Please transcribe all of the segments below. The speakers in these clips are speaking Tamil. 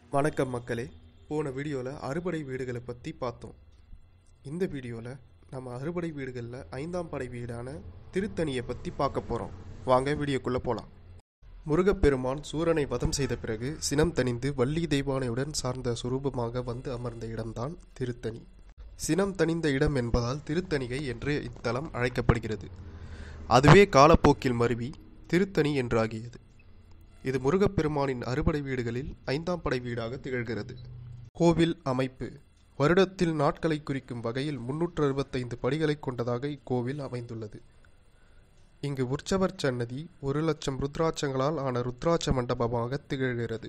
வணக்கம் மக்களே போன வீடியோவில் அறுபடை வீடுகளை பற்றி பார்த்தோம் இந்த வீடியோவில் நம்ம அறுபடை வீடுகளில் ஐந்தாம் படை வீடான திருத்தணியை பற்றி பார்க்க போகிறோம் வாங்க வீடியோக்குள்ளே போகலாம் முருகப்பெருமான் சூரனை வதம் செய்த பிறகு சினம் தணிந்து வள்ளி தெய்வானையுடன் சார்ந்த சுரூபமாக வந்து அமர்ந்த இடம்தான் திருத்தணி சினம் தணிந்த இடம் என்பதால் திருத்தணிகை என்று இத்தலம் அழைக்கப்படுகிறது அதுவே காலப்போக்கில் மருவி திருத்தணி என்றாகியது இது முருகப்பெருமானின் அறுபடை வீடுகளில் ஐந்தாம் படை வீடாக திகழ்கிறது கோவில் அமைப்பு வருடத்தில் நாட்களை குறிக்கும் வகையில் முன்னூற்று அறுபத்தைந்து படிகளை கொண்டதாக இக்கோவில் அமைந்துள்ளது இங்கு உற்சவர் சன்னதி ஒரு லட்சம் ருத்ராட்சங்களால் ஆன ருத்ராட்ச மண்டபமாக திகழ்கிறது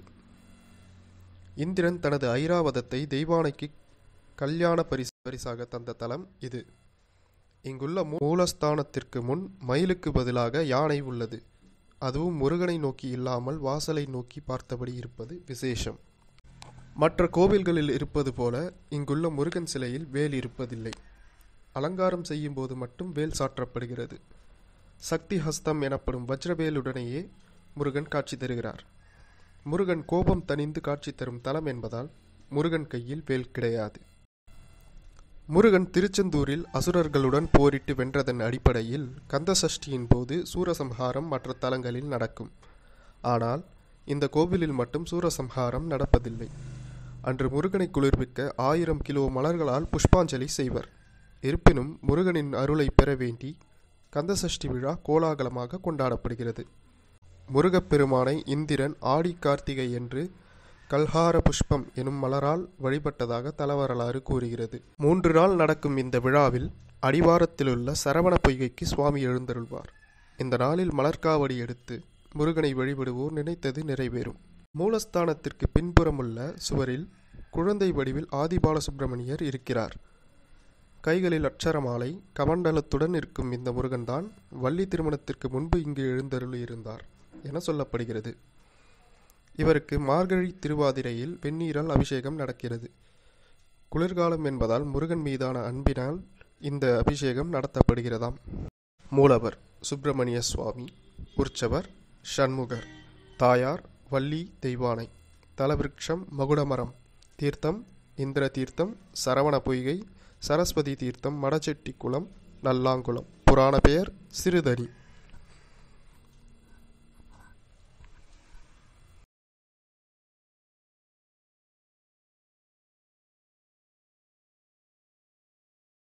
இந்திரன் தனது ஐராவதத்தை தெய்வானைக்கு கல்யாண பரிசு பரிசாக தந்த தலம் இது இங்குள்ள மூலஸ்தானத்திற்கு முன் மயிலுக்கு பதிலாக யானை உள்ளது அதுவும் முருகனை நோக்கி இல்லாமல் வாசலை நோக்கி பார்த்தபடி இருப்பது விசேஷம் மற்ற கோவில்களில் இருப்பது போல இங்குள்ள முருகன் சிலையில் வேல் இருப்பதில்லை அலங்காரம் செய்யும் போது மட்டும் வேல் சாற்றப்படுகிறது சக்தி ஹஸ்தம் எனப்படும் வஜ்ரவேலுடனேயே முருகன் காட்சி தருகிறார் முருகன் கோபம் தணிந்து காட்சி தரும் தலம் என்பதால் முருகன் கையில் வேல் கிடையாது முருகன் திருச்செந்தூரில் அசுரர்களுடன் போரிட்டு வென்றதன் அடிப்படையில் கந்த சஷ்டியின் போது சூரசம்ஹாரம் மற்ற தலங்களில் நடக்கும் ஆனால் இந்த கோவிலில் மட்டும் சூரசம்ஹாரம் நடப்பதில்லை அன்று முருகனை குளிர்விக்க ஆயிரம் கிலோ மலர்களால் புஷ்பாஞ்சலி செய்வர் இருப்பினும் முருகனின் அருளை பெற வேண்டி கந்தசஷ்டி விழா கோலாகலமாக கொண்டாடப்படுகிறது முருகப்பெருமானை இந்திரன் ஆடி கார்த்திகை என்று கல்ஹார புஷ்பம் எனும் மலரால் வழிபட்டதாக தலவரலாறு கூறுகிறது மூன்று நாள் நடக்கும் இந்த விழாவில் அடிவாரத்திலுள்ள சரவண பொய்கைக்கு சுவாமி எழுந்தருள்வார் இந்த நாளில் மலர்காவடி எடுத்து முருகனை வழிபடுவோர் நினைத்தது நிறைவேறும் மூலஸ்தானத்திற்கு பின்புறமுள்ள சுவரில் குழந்தை வடிவில் ஆதிபாலசுப்பிரமணியர் இருக்கிறார் கைகளில் அட்சரமாலை கமண்டலத்துடன் இருக்கும் இந்த முருகன்தான் வள்ளி திருமணத்திற்கு முன்பு இங்கு எழுந்தருளி இருந்தார் என சொல்லப்படுகிறது இவருக்கு மார்கழி திருவாதிரையில் வெந்நீரால் அபிஷேகம் நடக்கிறது குளிர்காலம் என்பதால் முருகன் மீதான அன்பினால் இந்த அபிஷேகம் நடத்தப்படுகிறதாம் மூலவர் சுப்பிரமணிய சுவாமி உற்சவர் ஷண்முகர் தாயார் வள்ளி தெய்வானை தலவிருட்சம் மகுடமரம் தீர்த்தம் இந்திர தீர்த்தம் சரவண பொய்கை சரஸ்வதி தீர்த்தம் மடச்செட்டி குளம் நல்லாங்குளம் புராண பெயர் சிறுதடி